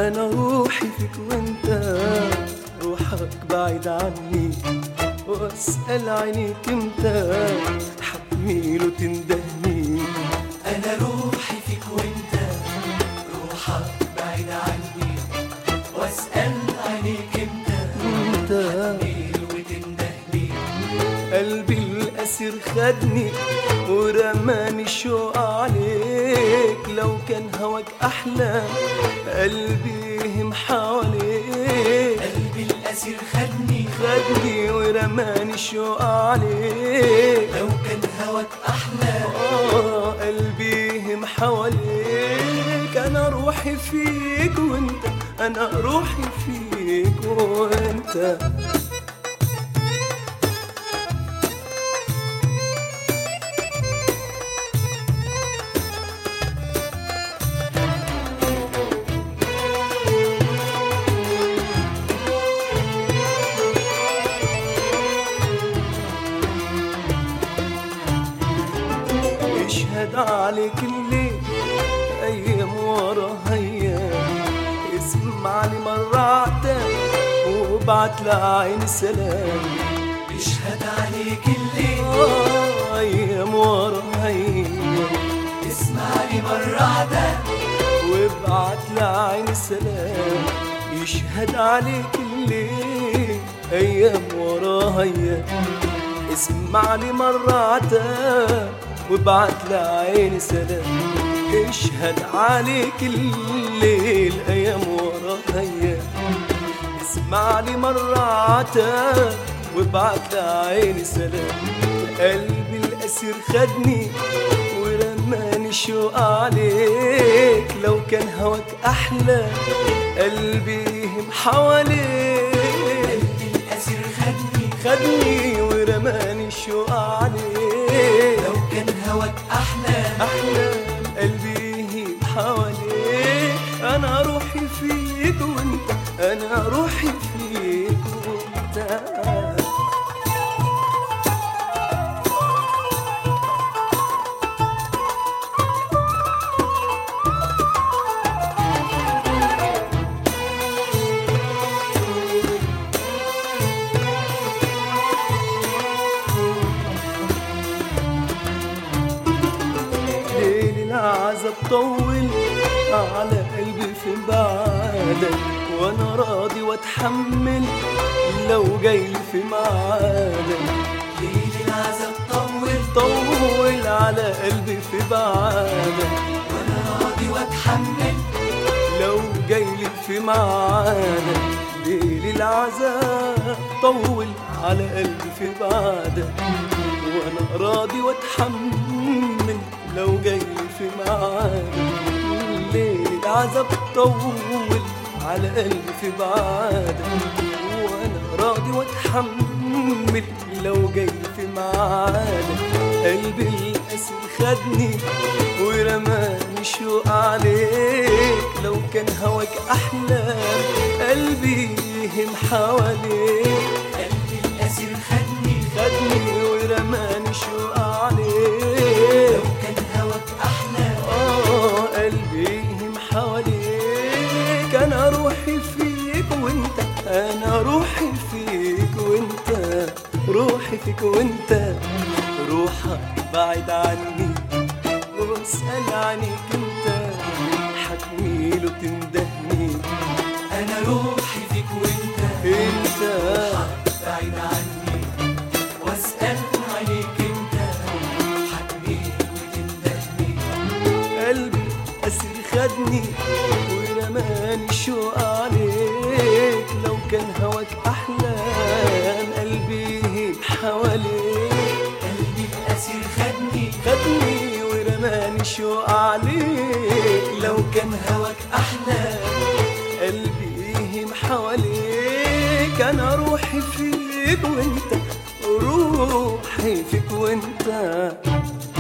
انا روحي فيك وانت روحك بعيد عني واسال عينيك امتى حتميل وتندهني انا روحي فيك وانت روحك بعيد عني واسال عينيك امتى انت تميل وتندهلي قلبي الأسير خدني ورماني الشوق عليك لو كان هواك أحلى قلبي يهم حواليك قلبي الاسير خدني خدني ورماني الشوق عليك لو كان هواك احلى آه قلبي يهم حواليك أنا روحي فيك وأنت أنا روحي فيك وأنت يشهد عليك الليل ايام ورا ايام اسمع لي مرة عتاب وابعت لعين سلام يشهد عليك الليل آه ايام ورا ايام اسمع لي مرة عدد وابعت لعين سلام يشهد عليك الليل ايام ورا ايام اسمع لي مرة عتاب وابعت لعين سلام يشهد عليك الليل ايام ورا ايام اسمع لي مرة عتاب وابعت لعيني سلام قلبي الأسير خدني ورماني شوق عليك لو كان هواك أحلى قلبي يهم حواليك قلبي الاسير خدني خدني ورماني شوق عليك لو كان هواك احلى أحلام قلبي يهم حواليك أنا روحي فيك وأنت أنا روحي فيك وأنت ليل العذاب طول على قلبي في بعدك وانا راضي واتحمل لو جاي في ميعادك ليل العذاب طول طول على قلبي في بعدك وانا راضي واتحمل لو جاي في ميعادك ليل العذاب طول على قلبي في بعدك وانا راضي واتحمل لو جاي في ميعادك ليل العذاب طول على قلبي في بعدك وانا راضي واتحمل لو جاي في ميعادك قلبي الاسر خدني ورماني شوق عليك لو كان هواك احلام قلبي يهم حواليك قلبي الاسير خدني خدني ورماني شوق لو عليك كان هواك احلى اه قلبي يهم حواليك انا روحي فيك وانت انا روحي فيك وانت روحي فيك وانت روحك بعيد عني واسأل عنيك انت حتميل وتندهني انا روحي فيك وانت انت بعيد عني واسال عليك انت حتميل وتندهني قلبي أسير خدني ورماني شوق عليك لو كان هواك أحلام قلبي يهيب حواليك قلبي الاسير خدني خدني ورماني شوق عليك لو كان هواك احلى قلبي يهيم حواليك أنا روحي فيك وانت روحي فيك وانت